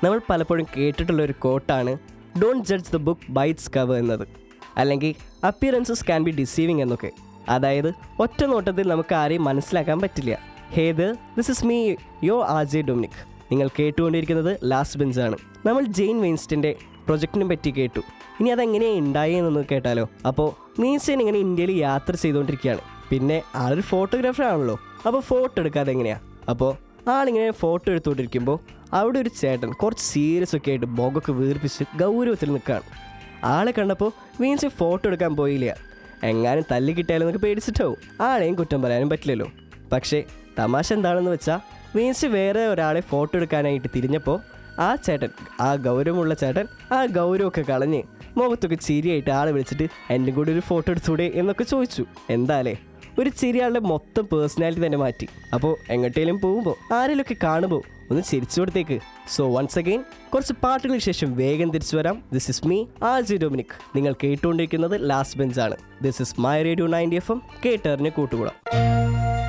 നമ്മൾ പലപ്പോഴും കേട്ടിട്ടുള്ള ഒരു കോട്ടാണ് don't judge the book by its cover എന്നത് അല്ലെങ്കിൽ അപ്പിയറൻസസ് ക്യാൻ ബി ഡിസീവിങ് എന്നൊക്കെ അതായത് ഒറ്റ നോട്ടത്തിൽ നമുക്ക് ആരെയും മനസ്സിലാക്കാൻ പറ്റില്ല ഹേത് this is me your R J Dominic നിങ്ങൾ കേട്ടുകൊണ്ടിരിക്കുന്നത് ലാസ്റ്റ് ബെഞ്ചാണ് നമ്മൾ ജെയിൻ വെയിൻസ്റ്റിൻ്റെ പ്രൊജക്റ്റിനെ പറ്റി കേട്ടു ഇനി അതെങ്ങനെയാണ് ഉണ്ടായി എന്നൊന്ന് കേട്ടാലോ അപ്പോൾ മീൻസ്റ്റൈൻ ഇങ്ങനെ ഇന്ത്യയിൽ യാത്ര ചെയ്തുകൊണ്ടിരിക്കുകയാണ് പിന്നെ ആളൊരു ഫോട്ടോഗ്രാഫർ ആണല്ലോ അപ്പോൾ ഫോട്ടോ എടുക്കാതെ എങ്ങനെയാണ് അപ്പോൾ ആളിങ്ങനെ ഫോട്ടോ എടുത്തുകൊണ്ടിരിക്കുമ്പോൾ അവിടെ ഒരു ചേട്ടൻ കുറച്ച് സീരിയസ് ഒക്കെ ആയിട്ട് മുഖമൊക്കെ വീർപ്പിച്ച് ഗൗരവത്തിൽ നിൽക്കുകയാണ് ആളെ കണ്ടപ്പോൾ മീൻസ് ഫോട്ടോ എടുക്കാൻ പോയില്ല എങ്ങാനും തല്ലി കിട്ടിയാലും എന്നൊക്കെ പേടിച്ചിട്ടാവും ആളെയും കുറ്റം പറയാനും പറ്റില്ലല്ലോ പക്ഷേ തമാശ എന്താണെന്ന് വെച്ചാൽ മീൻസ് വേറെ ഒരാളെ ഫോട്ടോ എടുക്കാനായിട്ട് തിരിഞ്ഞപ്പോൾ ആ ചേട്ടൻ ആ ഗൗരവമുള്ള ചേട്ടൻ ആ ഗൗരവമൊക്കെ കളഞ്ഞ് മുഖത്തൊക്കെ ചിരിയായിട്ട് ആളെ വിളിച്ചിട്ട് എൻ്റെ കൂടെ ഒരു ഫോട്ടോ എടുത്തൂടെ എന്നൊക്കെ ചോദിച്ചു എന്താലേ ഒരു ചിരിയാളുടെ മൊത്തം പേഴ്സണാലിറ്റി തന്നെ മാറ്റി അപ്പോൾ എങ്ങോട്ടേലും പോകുമ്പോൾ ആരെങ്കിലുമൊക്കെ കാണുമ്പോൾ ഒന്ന് ചിരിച്ചു കൊടുത്തേക്ക് സോ വൺസ് അഗെയിൻ കുറച്ച് പാട്ടുകൾക്ക് ശേഷം വേഗം തിരിച്ചു വരാം this is me R J Dominic നിങ്ങൾ കേട്ടുകൊണ്ടിരിക്കുന്നത് ലാസ്റ്റ് ബെഞ്ചാണ് this is my radio ninety F M കേട്ടറിന് കൂട്ടുകൂടാം